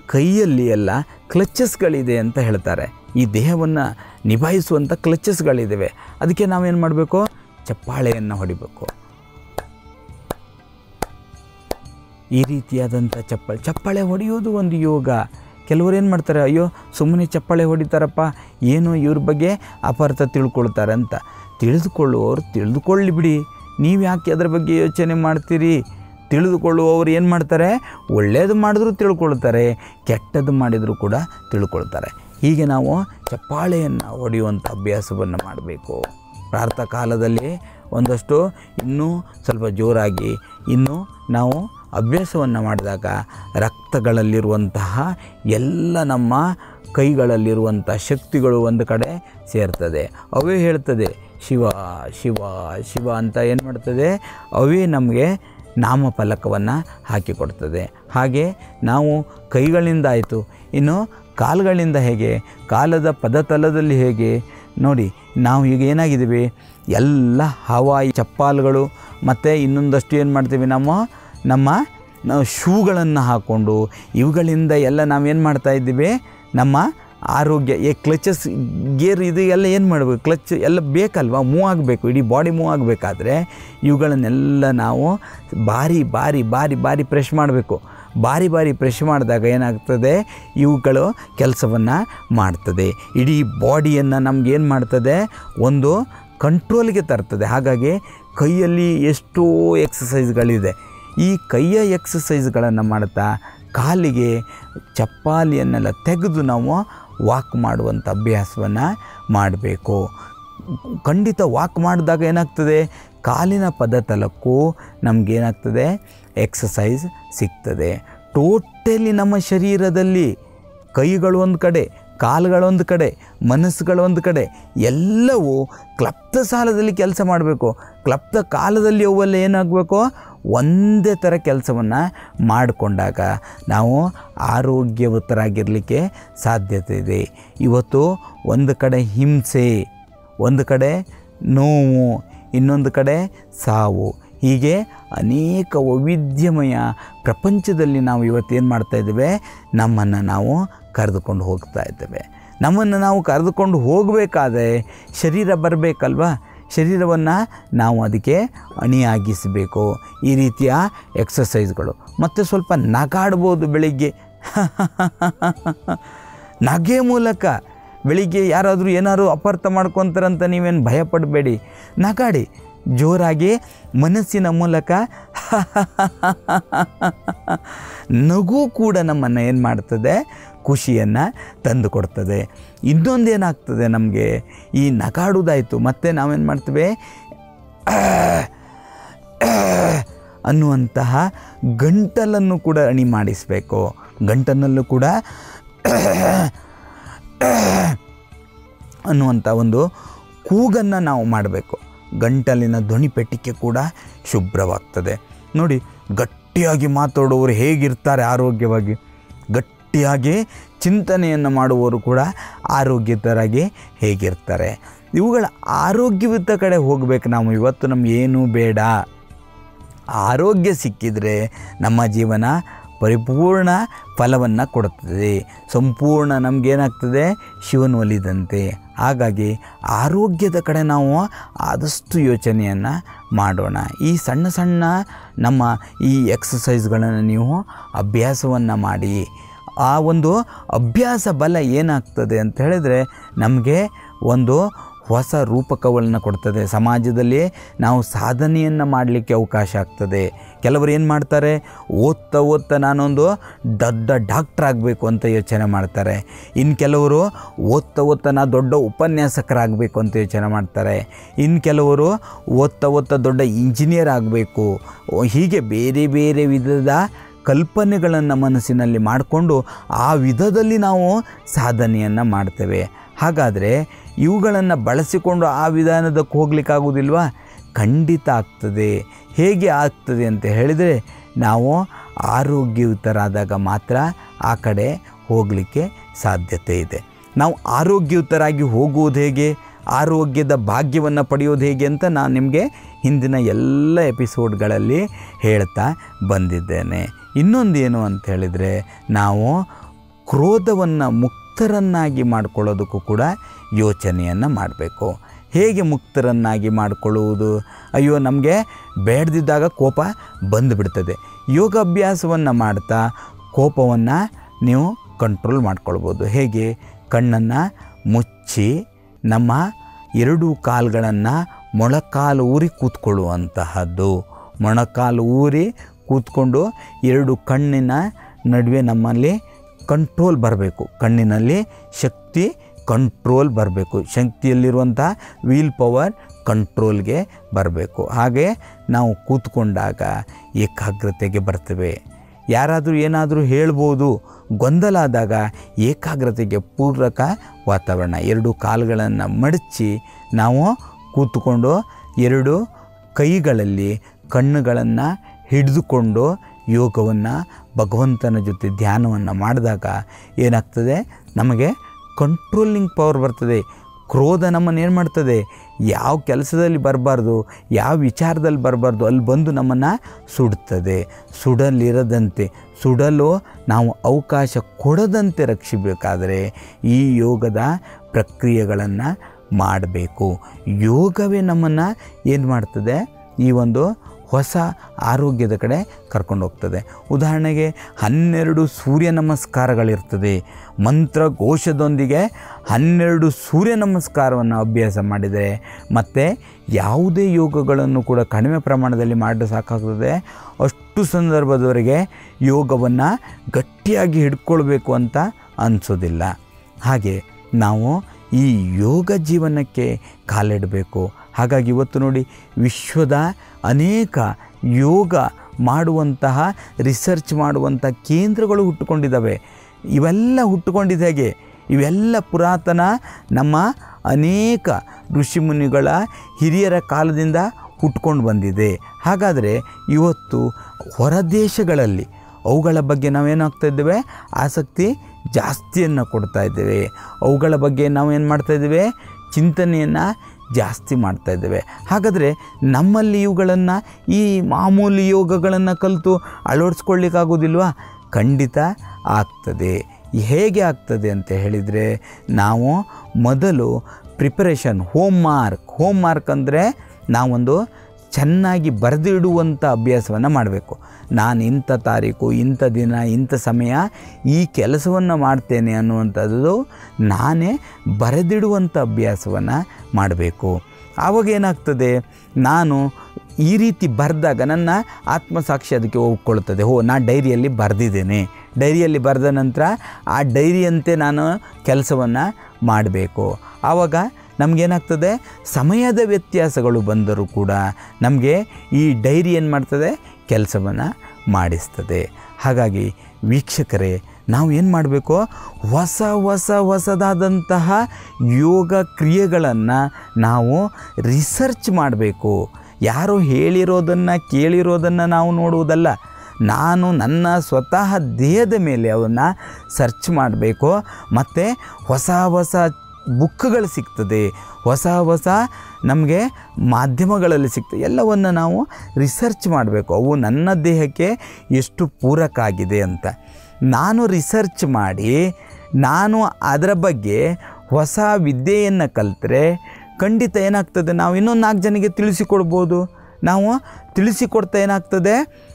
ಕೈಯಲ್ಲಿ ಎಲ್ಲ ಕ್ಲಚಸ್ಗಳಿದೆ ಅಂತ ಹೇಳ್ತಾರೆ ಈ ದೇಹವನ್ನು ನಿಭಾಯಿಸುವಂಥ ಕ್ಲಚಸ್ಗಳಿದ್ದಾವೆ ಅದಕ್ಕೆ ನಾವೇನು ಮಾಡಬೇಕು ಚಪ್ಪಾಳೆಯನ್ನು ಹೊಡಿಬೇಕು ಈ ರೀತಿಯಾದಂಥ ಚಪ್ಪಾಳೆ ಚಪ್ಪಾಳೆ ಹೊಡೆಯೋದು ಒಂದು ಯೋಗ ಕೆಲವರು ಏನು ಮಾಡ್ತಾರೆ ಅಯ್ಯೋ ಸುಮ್ಮನೆ ಚಪ್ಪಾಳೆ ಹೊಡಿತಾರಪ್ಪ ಏನು ಇವ್ರ ಬಗ್ಗೆ ಅಪಾರ್ಥ ತಿಳ್ಕೊಳ್ತಾರೆ ಅಂತ ತಿಳಿದುಕೊಳ್ಳುವವರು ತಿಳಿದುಕೊಳ್ಳಿ ಬಿಡಿ ನೀವು ಯಾಕೆ ಅದ್ರ ಬಗ್ಗೆ ಯೋಚನೆ ಮಾಡ್ತೀರಿ ತಿಳಿದುಕೊಳ್ಳುವವರು ಏನು ಮಾಡ್ತಾರೆ ಒಳ್ಳೆಯದು ಮಾಡಿದ್ರು ತಿಳ್ಕೊಳ್ತಾರೆ ಕೆಟ್ಟದ್ದು ಮಾಡಿದರೂ ಕೂಡ ತಿಳ್ಕೊಳ್ತಾರೆ ಹೀಗೆ ನಾವು ಚಪ್ಪಾಳೆಯನ್ನು ಹೊಡೆಯುವಂಥ ಅಭ್ಯಾಸವನ್ನು ಮಾಡಬೇಕು ಪ್ರಾರ್ಥ ಕಾಲದಲ್ಲಿ ಒಂದಷ್ಟು ಇನ್ನೂ ಸ್ವಲ್ಪ ಜೋರಾಗಿ ಇನ್ನೂ ನಾವು ಅಭ್ಯಾಸವನ್ನು ಮಾಡಿದಾಗ ರಕ್ತಗಳಲ್ಲಿರುವಂತಹ ಎಲ್ಲ ನಮ್ಮ ಕೈಗಳಲ್ಲಿರುವಂಥ ಶಕ್ತಿಗಳು ಒಂದು ಕಡೆ ಸೇರ್ತದೆ ಅವೇ ಹೇಳ್ತದೆ ಶಿವ ಶಿವ ಶಿವ ಅಂತ ಏನು ಮಾಡ್ತದೆ ಅವೇ ನಮಗೆ ನಾಮಫಲಕವನ್ನು ಹಾಕಿಕೊಡ್ತದೆ ಹಾಗೆ ನಾವು ಕೈಗಳಿಂದ ಆಯಿತು ಇನ್ನು ಕಾಲುಗಳಿಂದ ಹೇಗೆ ಕಾಲದ ಪದತಲದಲ್ಲಿ ಹೇಗೆ ನೋಡಿ ನಾವು ಈಗ ಏನಾಗಿದ್ದೀವಿ ಎಲ್ಲ ಹವಾಯಿ ಚಪ್ಪಾಲುಗಳು ಮತ್ತು ಇನ್ನೊಂದಷ್ಟು ಏನು ಮಾಡ್ತೀವಿ ನಮ್ಮ ನಮ್ಮ ನಾವು ಶೂಗಳನ್ನು ಹಾಕ್ಕೊಂಡು ಇವುಗಳಿಂದ ಎಲ್ಲ ನಾವೇನು ಮಾಡ್ತಾ ಇದ್ದೀವಿ ನಮ್ಮ ಆರೋಗ್ಯ ಈ ಕ್ಲಚಸ್ ಗೇರ್ ಇದು ಎಲ್ಲ ಏನು ಮಾಡಬೇಕು ಕ್ಲಚ್ ಎಲ್ಲ ಬೇಕಲ್ವಾ ಮೂವ್ ಆಗಬೇಕು ಇಡೀ ಬಾಡಿ ಮೂವ್ ಆಗಬೇಕಾದ್ರೆ ಇವುಗಳನ್ನೆಲ್ಲ ನಾವು ಬಾರಿ ಬಾರಿ ಬಾರಿ ಬಾರಿ ಪ್ರೆಶ್ ಮಾಡಬೇಕು ಬಾರಿ ಬಾರಿ ಪ್ರೆಶ್ ಮಾಡಿದಾಗ ಏನಾಗ್ತದೆ ಇವುಗಳು ಕೆಲಸವನ್ನು ಮಾಡ್ತದೆ ಇಡೀ ಬಾಡಿಯನ್ನು ನಮಗೇನು ಮಾಡ್ತದೆ ಒಂದು ಕಂಟ್ರೋಲ್ಗೆ ತರ್ತದೆ ಹಾಗಾಗಿ ಕೈಯಲ್ಲಿ ಎಷ್ಟೋ ಎಕ್ಸಸೈಸ್ಗಳಿದೆ ಈ ಕೈಯ ಎಕ್ಸಸೈಸ್ಗಳನ್ನು ಮಾಡ್ತಾ ಕಾಲಿಗೆ ಚಪ್ಪಾಲಿಯನ್ನೆಲ್ಲ ತೆಗೆದು ನಾವು ವಾಕ್ ಮಾಡುವಂಥ ಅಭ್ಯಾಸವನ್ನು ಮಾಡಬೇಕು ಖಂಡಿತ ವಾಕ್ ಮಾಡಿದಾಗ ಏನಾಗ್ತದೆ ಕಾಲಿನ ಪದತಲಕ್ಕೂ ನಮಗೇನಾಗ್ತದೆ ಎಕ್ಸಸೈಸ್ ಸಿಗ್ತದೆ ಟೋಟಲಿ ನಮ್ಮ ಶರೀರದಲ್ಲಿ ಕೈಗಳು ಒಂದು ಕಡೆ ಕಾಲುಗಳೊಂದು ಕಡೆ ಮನಸ್ಸುಗಳೊಂದು ಕಡೆ ಎಲ್ಲವೂ ಕ್ಲಪ್ತ ಸಾಲದಲ್ಲಿ ಕೆಲಸ ಮಾಡಬೇಕು ಕ್ಲಪ್ತ ಕಾಲದಲ್ಲಿ ಅವೆಲ್ಲ ಏನಾಗಬೇಕು ಒಂದೇ ಥರ ಕೆಲಸವನ್ನು ಮಾಡಿಕೊಂಡಾಗ ನಾವು ಆರೋಗ್ಯವಂತರಾಗಿರಲಿಕ್ಕೆ ಸಾಧ್ಯತೆ ಇದೆ ಇವತ್ತು ಒಂದು ಕಡೆ ಹಿಂಸೆ ಒಂದು ಕಡೆ ನೋವು ಇನ್ನೊಂದು ಕಡೆ ಸಾವು ಹೀಗೆ ಅನೇಕ ವೈವಿಧ್ಯಮಯ ಪ್ರಪಂಚದಲ್ಲಿ ನಾವು ಇವತ್ತೇನು ಮಾಡ್ತಾ ಇದ್ದೇವೆ ನಮ್ಮನ್ನು ನಾವು ಕರೆದುಕೊಂಡು ಹೋಗ್ತಾ ಇದ್ದೇವೆ ನಮ್ಮನ್ನು ನಾವು ಕರೆದುಕೊಂಡು ಹೋಗಬೇಕಾದ್ರೆ ಶರೀರ ಬರಬೇಕಲ್ವಾ ಶರೀರವನ್ನು ನಾವು ಅದಕ್ಕೆ ಅಣಿಯಾಗಿಸಬೇಕು ಈ ರೀತಿಯ ಎಕ್ಸಸೈಸ್ಗಳು ಮತ್ತು ಸ್ವಲ್ಪ ನಗಾಡ್ಬೋದು ಬೆಳಿಗ್ಗೆ ನಗೆ ಮೂಲಕ ಬೆಳಿಗ್ಗೆ ಯಾರಾದರೂ ಏನಾದ್ರು ಅಪಾರ್ಥ ಮಾಡ್ಕೊತಾರಂತ ನೀವೇನು ಭಯಪಡಬೇಡಿ ನಗಾಡಿ ಜೋರಾಗಿ ಮನಸ್ಸಿನ ಮೂಲಕ ನಗು ಕೂಡ ನಮ್ಮನ್ನು ಏನು ಮಾಡ್ತದೆ ಖುಷಿಯನ್ನು ತಂದು ಕೊಡ್ತದೆ ಇನ್ನೊಂದು ಏನಾಗ್ತದೆ ನಮಗೆ ಈ ನಗಾಡುವುದಾಯಿತು ಮತ್ತೆ ನಾವೇನು ಮಾಡ್ತೇವೆ ಅನ್ನುವಂತಹ ಗಂಟಲನ್ನು ಕೂಡ ಅಣಿ ಮಾಡಿಸಬೇಕು ಗಂಟನಲ್ಲೂ ಕೂಡ ಅನ್ನುವಂಥ ಒಂದು ಕೂಗನ್ನು ನಾವು ಮಾಡಬೇಕು ಗಂಟಲಿನ ಧ್ವನಿ ಪೆಟ್ಟಿಗೆ ಕೂಡ ಶುಭ್ರವಾಗ್ತದೆ ನೋಡಿ ಗಟ್ಟಿಯಾಗಿ ಮಾತಾಡುವವರು ಹೇಗಿರ್ತಾರೆ ಆರೋಗ್ಯವಾಗಿ ಗಟ್ಟಿಯಾಗಿ ಚಿಂತನೆಯನ್ನು ಮಾಡುವವರು ಕೂಡ ಆರೋಗ್ಯತರಾಗಿ ಹೇಗಿರ್ತಾರೆ ಇವುಗಳ ಆರೋಗ್ಯಯುತ ಕಡೆ ಹೋಗಬೇಕು ನಾವು ಇವತ್ತು ನಮ್ಗೆ ಏನೂ ಬೇಡ ಆರೋಗ್ಯ ಸಿಕ್ಕಿದರೆ ನಮ್ಮ ಜೀವನ ಪರಿಪೂರ್ಣ ಫಲವನ್ನು ಕೊಡುತ್ತದೆ ಸಂಪೂರ್ಣ ನಮಗೇನಾಗ್ತದೆ ಶಿವನು ಒಲಿದಂತೆ ಹಾಗಾಗಿ ಆರೋಗ್ಯದ ಕಡೆ ನಾವು ಆದಷ್ಟು ಯೋಚನೆಯನ್ನು ಮಾಡೋಣ ಈ ಸಣ್ಣ ಸಣ್ಣ ನಮ್ಮ ಈ ಎಕ್ಸಸೈಸ್ಗಳನ್ನು ನೀವು ಅಭ್ಯಾಸವನ್ನು ಮಾಡಿ ಆ ಒಂದು ಅಭ್ಯಾಸ ಬಲ ಏನಾಗ್ತದೆ ಅಂತ ಹೇಳಿದರೆ ನಮಗೆ ಒಂದು ಹೊಸ ರೂಪಕವನ್ನು ಕೊಡ್ತದೆ ಸಮಾಜದಲ್ಲಿ ನಾವು ಸಾಧನೆಯನ್ನು ಮಾಡಲಿಕ್ಕೆ ಅವಕಾಶ ಆಗ್ತದೆ ಕೆಲವರು ಏನು ಮಾಡ್ತಾರೆ ಓದ್ತಾ ಓದ್ತಾ ನಾನೊಂದು ದೊಡ್ಡ ಡಾಕ್ಟ್ರ್ ಆಗಬೇಕು ಅಂತ ಯೋಚನೆ ಮಾಡ್ತಾರೆ ಇನ್ನು ಕೆಲವರು ಓದ್ತಾ ಓದ್ತಾ ನಾ ದೊಡ್ಡ ಉಪನ್ಯಾಸಕರಾಗಬೇಕು ಅಂತ ಯೋಚನೆ ಮಾಡ್ತಾರೆ ಇನ್ನು ಕೆಲವರು ಓದ್ತಾ ಓದ್ತಾ ದೊಡ್ಡ ಇಂಜಿನಿಯರ್ ಆಗಬೇಕು ಹೀಗೆ ಬೇರೆ ಬೇರೆ ವಿಧದ ಕಲ್ಪನೆಗಳನ್ನು ಮನಸ್ಸಿನಲ್ಲಿ ಮಾಡಿಕೊಂಡು ಆ ವಿಧದಲ್ಲಿ ನಾವು ಸಾಧನೆಯನ್ನು ಮಾಡ್ತೇವೆ ಹಾಗಾದರೆ ಇವುಗಳನ್ನು ಬಳಸಿಕೊಂಡು ಆ ವಿಧಾನದಕ್ಕೆ ಹೋಗ್ಲಿಕ್ಕಾಗೋದಿಲ್ವಾ ಖಂಡಿತ ಆಗ್ತದೆ ಹೇಗೆ ಆಗ್ತದೆ ಅಂತ ಹೇಳಿದರೆ ನಾವು ಆರೋಗ್ಯಯುತರಾದಾಗ ಮಾತ್ರ ಆ ಕಡೆ ಹೋಗಲಿಕ್ಕೆ ಸಾಧ್ಯತೆ ಇದೆ ನಾವು ಆರೋಗ್ಯಯುತರಾಗಿ ಹೋಗುವುದು ಹೇಗೆ ಆರೋಗ್ಯದ ಭಾಗ್ಯವನ್ನು ಪಡೆಯೋದು ಹೇಗೆ ಅಂತ ನಾನು ನಿಮಗೆ ಹಿಂದಿನ ಎಲ್ಲ ಎಪಿಸೋಡ್ಗಳಲ್ಲಿ ಹೇಳ್ತಾ ಬಂದಿದ್ದೇನೆ ಇನ್ನೊಂದು ಏನು ಅಂತ ಹೇಳಿದರೆ ನಾವು ಕ್ರೋಧವನ್ನು ಮುಕ್ತರನ್ನಾಗಿ ಮಾಡ್ಕೊಳ್ಳೋದಕ್ಕೂ ಕೂಡ ಯೋಚನೆಯನ್ನು ಮಾಡಬೇಕು ಹೇಗೆ ಮುಕ್ತರನ್ನಾಗಿ ಮಾಡಿಕೊಳ್ಳುವುದು ಅಯ್ಯೋ ನಮಗೆ ಬೇಡದಿದ್ದಾಗ ಕೋಪ ಬಂದುಬಿಡ್ತದೆ ಯೋಗಾಭ್ಯಾಸವನ್ನು ಮಾಡ್ತಾ ಕೋಪವನ್ನು ನೀವು ಕಂಟ್ರೋಲ್ ಮಾಡ್ಕೊಳ್ಬೋದು ಹೇಗೆ ಕಣ್ಣನ್ನು ಮುಚ್ಚಿ ನಮ್ಮ ಎರಡು ಕಾಲುಗಳನ್ನು ಮೊಳಕಾಲು ಊರಿ ಕೂತ್ಕೊಳ್ಳುವಂತಹದ್ದು ಮೊಣಕಾಲು ಊರಿ ಕೂತ್ಕೊಂಡು ಎರಡು ಕಣ್ಣಿನ ನಡುವೆ ನಮ್ಮಲ್ಲಿ ಕಂಟ್ರೋಲ್ ಬರಬೇಕು ಕಣ್ಣಿನಲ್ಲಿ ಶಕ್ತಿ ಕಂಟ್ರೋಲ್ ಬರಬೇಕು ಶಕ್ತಿಯಲ್ಲಿರುವಂಥ ವೀಲ್ ಪವರ್ ಕಂಟ್ರೋಲ್ಗೆ ಬರಬೇಕು ಹಾಗೆ ನಾವು ಕೂತ್ಕೊಂಡಾಗ ಏಕಾಗ್ರತೆಗೆ ಬರ್ತೇವೆ ಯಾರಾದರೂ ಏನಾದರೂ ಹೇಳ್ಬೋದು ಗೊಂದಲ ಆದಾಗ ಏಕಾಗ್ರತೆಗೆ ಪೂರಕ ವಾತಾವರಣ ಎರಡು ಕಾಲುಗಳನ್ನು ಮಡಚಿ ನಾವು ಕೂತ್ಕೊಂಡು ಎರಡು ಕೈಗಳಲ್ಲಿ ಕಣ್ಣುಗಳನ್ನು ಹಿಡಿದುಕೊಂಡು ಯೋಗವನ್ನು ಭಗವಂತನ ಜೊತೆ ಧ್ಯಾನವನ್ನು ಮಾಡಿದಾಗ ಏನಾಗ್ತದೆ ನಮಗೆ ಕಂಟ್ರೋಲಿಂಗ್ ಪವರ್ ಬರ್ತದೆ ಕ್ರೋಧ ನಮ್ಮನ್ನು ಏನು ಮಾಡ್ತದೆ ಯಾವ ಕೆಲಸದಲ್ಲಿ ಬರಬಾರ್ದು ಯಾವ ವಿಚಾರದಲ್ಲಿ ಬರಬಾರ್ದು ಅಲ್ಲಿ ಬಂದು ನಮ್ಮನ್ನು ಸುಡುತ್ತದೆ ಸುಡಲಿರದಂತೆ ಸುಡಲು ನಾವು ಅವಕಾಶ ಕೊಡದಂತೆ ರಕ್ಷಿಸಬೇಕಾದರೆ ಈ ಯೋಗದ ಪ್ರಕ್ರಿಯೆಗಳನ್ನು ಮಾಡಬೇಕು ಯೋಗವೇ ನಮ್ಮನ್ನು ಏನು ಮಾಡ್ತದೆ ಈ ಒಂದು ಹೊಸ ಆರೋಗ್ಯದ ಕಡೆ ಕರ್ಕೊಂಡು ಹೋಗ್ತದೆ ಉದಾಹರಣೆಗೆ ಹನ್ನೆರಡು ಸೂರ್ಯ ನಮಸ್ಕಾರಗಳಿರ್ತದೆ ಮಂತ್ರ ಘೋಷದೊಂದಿಗೆ ಹನ್ನೆರಡು ಸೂರ್ಯ ನಮಸ್ಕಾರವನ್ನು ಅಭ್ಯಾಸ ಮಾಡಿದರೆ ಮತ್ತು ಯಾವುದೇ ಯೋಗಗಳನ್ನು ಕೂಡ ಕಡಿಮೆ ಪ್ರಮಾಣದಲ್ಲಿ ಮಾಡಲು ಸಾಕಾಗ್ತದೆ ಅಷ್ಟು ಸಂದರ್ಭದವರೆಗೆ ಯೋಗವನ್ನು ಗಟ್ಟಿಯಾಗಿ ಹಿಡ್ಕೊಳ್ಬೇಕು ಅಂತ ಅನಿಸೋದಿಲ್ಲ ಹಾಗೆ ನಾವು ಈ ಯೋಗ ಜೀವನಕ್ಕೆ ಕಾಲಿಡಬೇಕು ಹಾಗಾಗಿ ಇವತ್ತು ನೋಡಿ ವಿಶ್ವದ ಅನೇಕ ಯೋಗ ಮಾಡುವಂತಹ ರಿಸರ್ಚ್ ಮಾಡುವಂಥ ಕೇಂದ್ರಗಳು ಹುಟ್ಟುಕೊಂಡಿದ್ದಾವೆ ಇವೆಲ್ಲ ಹುಟ್ಟುಕೊಂಡಿದ್ದು ಹೇಗೆ ಇವೆಲ್ಲ ಪುರಾತನ ನಮ್ಮ ಅನೇಕ ಋಷಿಮುನಿಗಳ ಹಿರಿಯರ ಕಾಲದಿಂದ ಹುಟ್ಕೊಂಡು ಬಂದಿದೆ ಹಾಗಾದರೆ ಇವತ್ತು ಹೊರದೇಶಗಳಲ್ಲಿ ಅವುಗಳ ಬಗ್ಗೆ ನಾವೇನಾಗ್ತಾ ಇದ್ದೇವೆ ಆಸಕ್ತಿ ಜಾಸ್ತಿಯನ್ನು ಕೊಡ್ತಾ ಇದ್ದೇವೆ ಅವುಗಳ ಬಗ್ಗೆ ನಾವೇನು ಮಾಡ್ತಾ ಇದ್ದೇವೆ ಚಿಂತನೆಯನ್ನು ಜಾಸ್ತಿ ಮಾಡ್ತಾ ಇದ್ದೇವೆ ಹಾಗಾದರೆ ನಮ್ಮಲ್ಲಿ ಇವುಗಳನ್ನು ಈ ಮಾಮೂಲಿ ಯೋಗಗಳನ್ನು ಕಲಿತು ಅಳವಡಿಸ್ಕೊಳ್ಳಿಕ್ಕಾಗೋದಿಲ್ವಾ ಖಂಡಿತ ಆಗ್ತದೆ ಹೇಗೆ ಆಗ್ತದೆ ಅಂತ ಹೇಳಿದರೆ ನಾವು ಮೊದಲು preparation home mark home mark ಅಂದರೆ ನಾವೊಂದು ಚೆನ್ನಾಗಿ ಬರೆದಿಡುವಂಥ ಅಭ್ಯಾಸವನ್ನು ಮಾಡಬೇಕು ನಾನು ಇಂಥ ತಾರೀಕು ಇಂಥ ದಿನ ಇಂಥ ಸಮಯ ಈ ಕೆಲಸವನ್ನು ಮಾಡ್ತೇನೆ ಅನ್ನುವಂಥದ್ದು ನಾನೇ ಬರೆದಿಡುವಂಥ ಅಭ್ಯಾಸವನ್ನು ಮಾಡಬೇಕು ಆವಾಗ ಏನಾಗ್ತದೆ ನಾನು ಈ ರೀತಿ ಬರೆದಾಗ ನನ್ನ ಆತ್ಮಸಾಕ್ಷಿ ಅದಕ್ಕೆ ಒಪ್ಕೊಳ್ತದೆ ಹೋ ನಾ ಡೈರಿಯಲ್ಲಿ ಬರೆದಿದ್ದೇನೆ ಡೈರಿಯಲ್ಲಿ ಬರೆದ ನಂತರ ಆ ಡೈರಿಯಂತೆ ನಾನು ಕೆಲಸವನ್ನು ಮಾಡಬೇಕು ಆವಾಗ ನಮಗೇನಾಗ್ತದೆ ಸಮಯದ ವ್ಯತ್ಯಾಸಗಳು ಬಂದರೂ ಕೂಡ ನಮಗೆ ಈ ಡೈರಿ ಏನು ಮಾಡ್ತದೆ ಕೆಲಸವನ್ನು ಮಾಡಿಸ್ತದೆ ಹಾಗಾಗಿ ವೀಕ್ಷಕರೇ ನಾವು ಏನು ಮಾಡಬೇಕು ಹೊಸ ಹೊಸ ಹೊಸದಾದಂತಹ ಯೋಗ ಕ್ರಿಯೆಗಳನ್ನು ನಾವು ರಿಸರ್ಚ್ ಮಾಡಬೇಕು ಯಾರೋ ಹೇಳಿರೋದನ್ನು ಕೇಳಿರೋದನ್ನು ನಾವು ನೋಡುವುದಲ್ಲ ನಾನು ನನ್ನ ಸ್ವತಃ ದೇಹದ ಮೇಲೆ ಅವನ್ನು ಸರ್ಚ್ ಮಾಡಬೇಕು ಮತ್ತು ಹೊಸ ಹೊಸ ಬುಕ್ಗಳು ಸಿಗ್ತದೆ ಹೊಸ ಹೊಸ ನಮಗೆ ಮಾಧ್ಯಮಗಳಲ್ಲಿ ಸಿಗ್ತದೆ ಎಲ್ಲವನ್ನು ನಾವು ರಿಸರ್ಚ್ ಮಾಡಬೇಕು ಅವು ನನ್ನ ದೇಹಕ್ಕೆ ಎಷ್ಟು ಪೂರಕ ಆಗಿದೆ ಅಂತ ನಾನು ರಿಸರ್ಚ್ ಮಾಡಿ ನಾನು ಅದರ ಬಗ್ಗೆ ಹೊಸ ವಿದ್ಯೆಯನ್ನು ಕಲಿತ್ರೆ ಖಂಡಿತ ಏನಾಗ್ತದೆ ನಾವು ಇನ್ನೊಂದು ನಾಲ್ಕು ಜನಕ್ಕೆ ತಿಳಿಸಿಕೊಡ್ಬೋದು ನಾವು ತಿಳಿಸಿಕೊಡ್ತಾ ಏನಾಗ್ತದೆ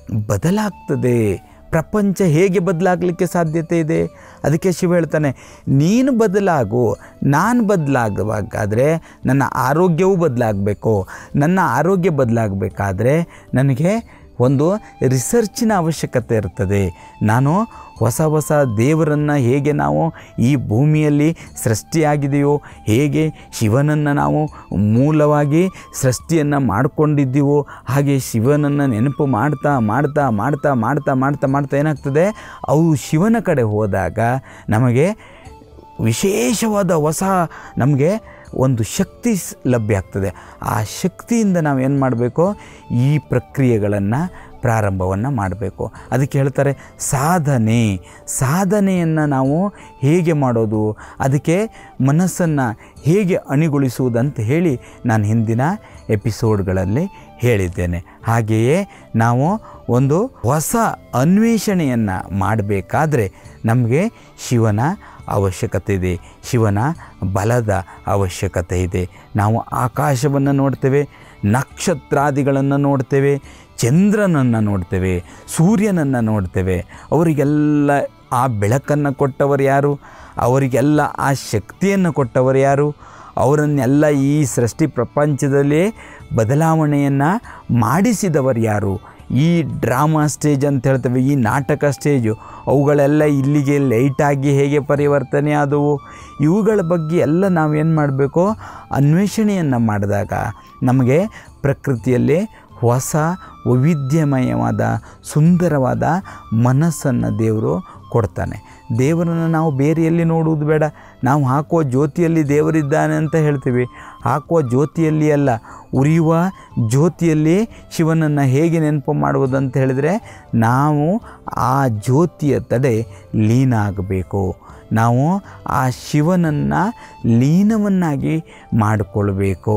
ಬದಲಾಗ್ತದೆ ಪ್ರಪಂಚ ಹೇಗೆ ಬದಲಾಗಲಿಕ್ಕೆ ಸಾಧ್ಯತೆ ಇದೆ ಅದಕ್ಕೆ ಶಿವ ಹೇಳ್ತಾನೆ ನೀನು ಬದಲಾಗು ನಾನು ಬದಲಾಗಬೇಕಾದ್ರೆ ನನ್ನ ಆರೋಗ್ಯವೂ ಬದಲಾಗಬೇಕು ನನ್ನ ಆರೋಗ್ಯ ಬದಲಾಗಬೇಕಾದ್ರೆ ನನಗೆ ಒಂದು ರಿಸರ್ಚಿನ ಅವಶ್ಯಕತೆ ಇರ್ತದೆ ನಾನು ಹೊಸ ಹೊಸ ದೇವರನ್ನು ಹೇಗೆ ನಾವು ಈ ಭೂಮಿಯಲ್ಲಿ ಸೃಷ್ಟಿಯಾಗಿದೆಯೋ ಹೇಗೆ ಶಿವನನ್ನು ನಾವು ಮೂಲವಾಗಿ ಸೃಷ್ಟಿಯನ್ನು ಮಾಡಿಕೊಂಡಿದ್ದೀವೋ ಹಾಗೆ ಶಿವನನ್ನು ನೆನಪು ಮಾಡ್ತಾ ಮಾಡ್ತಾ ಮಾಡ್ತಾ ಮಾಡ್ತಾ ಮಾಡ್ತಾ ಮಾಡ್ತಾ ಏನಾಗ್ತದೆ ಅವು ಶಿವನ ಕಡೆ ಹೋದಾಗ ನಮಗೆ ವಿಶೇಷವಾದ ಹೊಸ ನಮಗೆ ಒಂದು ಶಕ್ತಿ ಸ್- ಲಭ್ಯ ಆಗ್ತದೆ ಆ ಶಕ್ತಿಯಿಂದ ನಾವು ಏನು ಮಾಡಬೇಕು ಈ ಪ್ರಕ್ರಿಯೆಗಳನ್ನು ಪ್ರಾರಂಭವನ್ನು ಮಾಡಬೇಕು ಅದಕ್ಕೆ ಹೇಳ್ತಾರೆ ಸಾಧನೆ ಸಾಧನೆಯನ್ನು ನಾವು ಹೇಗೆ ಮಾಡೋದು ಅದಕ್ಕೆ ಮನಸ್ಸನ್ನು ಹೇಗೆ ಅಣಿಗೊಳಿಸುವುದಂತ ಹೇಳಿ ನಾನು ಹಿಂದಿನ ಎಪಿಸೋಡ್ಗಳಲ್ಲಿ ಹೇಳಿದ್ದೇನೆ ಹಾಗೆಯೇ ನಾವು ಒಂದು ಹೊಸ ಅನ್ವೇಷಣೆಯನ್ನು ಮಾಡಬೇಕಾದ್ರೆ ನಮಗೆ ಶಿವನ ಅವಶ್ಯಕತೆ ಇದೆ ಶಿವನ ಬಲದ ಅವಶ್ಯಕತೆ ಇದೆ ನಾವು ಆಕಾಶವನ್ನು ನೋಡ್ತೇವೆ ನಕ್ಷತ್ರಾದಿಗಳನ್ನು ನೋಡ್ತೇವೆ ಚಂದ್ರನನ್ನು ನೋಡ್ತೇವೆ ಸೂರ್ಯನನ್ನು ನೋಡ್ತೇವೆ ಅವರಿಗೆಲ್ಲ ಆ ಬೆಳಕನ್ನು ಕೊಟ್ಟವರು ಯಾರು ಅವರಿಗೆಲ್ಲ ಆ ಶಕ್ತಿಯನ್ನು ಕೊಟ್ಟವರು ಯಾರು ಅವರನ್ನೆಲ್ಲ ಈ ಸೃಷ್ಟಿ ಪ್ರಪಂಚದಲ್ಲಿ ಬದಲಾವಣೆಯನ್ನು ಮಾಡಿಸಿದವರು ಯಾರು ಈ ಡ್ರಾಮಾ ಸ್ಟೇಜ್ ಅಂತ ಹೇಳ್ತೇವೆ ಈ ನಾಟಕ ಸ್ಟೇಜು ಅವುಗಳೆಲ್ಲ ಇಲ್ಲಿಗೆ ಲೈಟಾಗಿ ಹೇಗೆ ಪರಿವರ್ತನೆ ಆದವು ಇವುಗಳ ಬಗ್ಗೆ ಎಲ್ಲ ನಾವೇನು ಮಾಡಬೇಕು ಅನ್ವೇಷಣೆಯನ್ನು ಮಾಡಿದಾಗ ನಮಗೆ ಪ್ರಕೃತಿಯಲ್ಲಿ ಹೊಸ ವೈವಿಧ್ಯಮಯವಾದ ಸುಂದರವಾದ ಮನಸ್ಸನ್ನು ದೇವರು ಕೊಡ್ತಾನೆ ದೇವರನ್ನು ನಾವು ಬೇರೆ ಎಲ್ಲಿ ನೋಡುವುದು ಬೇಡ ನಾವು ಹಾಕುವ ಜ್ಯೋತಿಯಲ್ಲಿ ದೇವರಿದ್ದಾನೆ ಅಂತ ಹೇಳ್ತೀವಿ ಹಾಕುವ ಜ್ಯೋತಿಯಲ್ಲಿ ಅಲ್ಲ ಉರಿಯುವ ಜ್ಯೋತಿಯಲ್ಲಿ ಶಿವನನ್ನು ಹೇಗೆ ನೆನಪು ಮಾಡುವುದು ಅಂತ ಹೇಳಿದರೆ ನಾವು ಆ ಜ್ಯೋತಿಯ ತಡೆ ಲೀನ ಆಗಬೇಕು ನಾವು ಆ ಶಿವನನ್ನು ಲೀನವನ್ನಾಗಿ ಮಾಡಿಕೊಳ್ಬೇಕು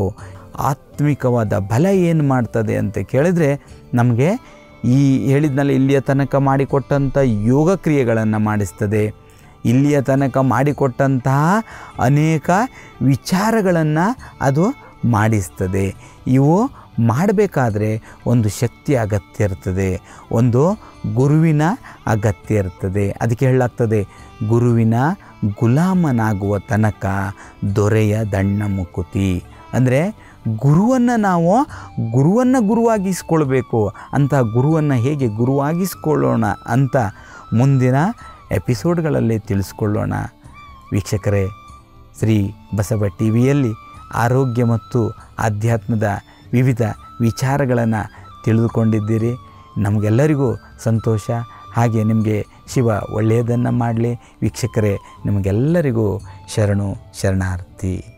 ಆತ್ಮಿಕವಾದ ಬಲ ಏನು ಮಾಡ್ತದೆ ಅಂತ ಕೇಳಿದರೆ ನಮಗೆ ಈ ಹೇಳಿದ್ನಲ್ಲ ಇಲ್ಲಿಯ ತನಕ ಮಾಡಿಕೊಟ್ಟಂಥ ಯೋಗ ಕ್ರಿಯೆಗಳನ್ನು ಮಾಡಿಸ್ತದೆ ಇಲ್ಲಿಯ ತನಕ ಮಾಡಿಕೊಟ್ಟಂತಹ ಅನೇಕ ವಿಚಾರಗಳನ್ನು ಅದು ಮಾಡಿಸ್ತದೆ ಇವು ಮಾಡಬೇಕಾದ್ರೆ ಒಂದು ಶಕ್ತಿ ಅಗತ್ಯ ಇರ್ತದೆ ಒಂದು ಗುರುವಿನ ಅಗತ್ಯ ಇರ್ತದೆ ಅದಕ್ಕೆ ಹೇಳಲಾಗ್ತದೆ ಗುರುವಿನ ಗುಲಾಮನಾಗುವ ತನಕ ದೊರೆಯ ದಣ್ಣ ಮುಕುತಿ ಅಂದರೆ ಗುರುವನ್ನು ನಾವು ಗುರುವನ್ನು ಗುರುವಾಗಿಸ್ಕೊಳ್ಬೇಕು ಅಂತ ಗುರುವನ್ನು ಹೇಗೆ ಗುರುವಾಗಿಸ್ಕೊಳ್ಳೋಣ ಅಂತ ಮುಂದಿನ ಎಪಿಸೋಡ್ಗಳಲ್ಲಿ ತಿಳಿಸ್ಕೊಳ್ಳೋಣ ವೀಕ್ಷಕರೇ ಶ್ರೀ ಬಸವ ಟಿ ವಿಯಲ್ಲಿ ಆರೋಗ್ಯ ಮತ್ತು ಆಧ್ಯಾತ್ಮದ ವಿವಿಧ ವಿಚಾರಗಳನ್ನು ತಿಳಿದುಕೊಂಡಿದ್ದೀರಿ ನಮಗೆಲ್ಲರಿಗೂ ಸಂತೋಷ ಹಾಗೆ ನಿಮಗೆ ಶಿವ ಒಳ್ಳೆಯದನ್ನು ಮಾಡಲಿ ವೀಕ್ಷಕರೇ ನಿಮಗೆಲ್ಲರಿಗೂ ಶರಣು ಶರಣಾರ್ಥಿ